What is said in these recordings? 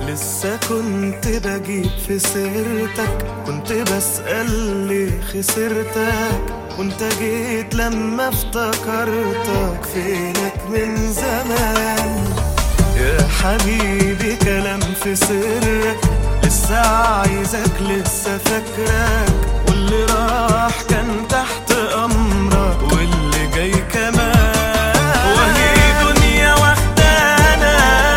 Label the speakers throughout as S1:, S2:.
S1: لسه كنت بجيب في سيرتك كنت بسأل ليه خسرتك وانت جيت لما افتكرتك فينك من زمان يا حبيبي كلام في سرك لسه عايزك لسه فاكرك واللي راح كان تحت امرك واللي جاي كمان وهي دنيا واخدانا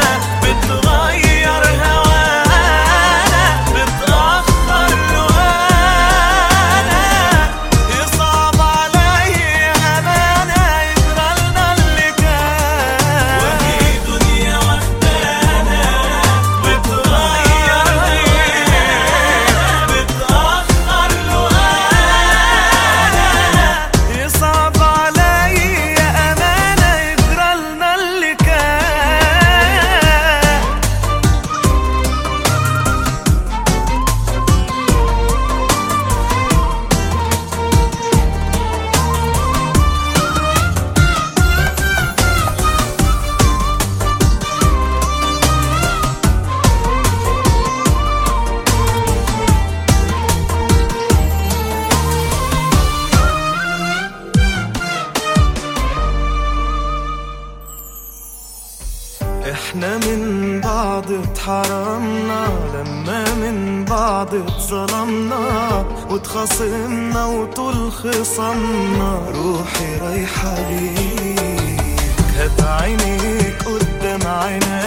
S1: بتغير هوانا بتأخر لهانا يصعب عليا أمانة يجرالنا اللي كان وهي دنيا واخدانا بتغير هوانا بتأخر لهانا يصعب عليا أمانة يجرالنا اللي كان احنا من بعض اتحرمنا لما من بعض اتظلمنا واتخاصمنا وطول خصمنا روحي رايحة ليك هات عينيك قدام عينيا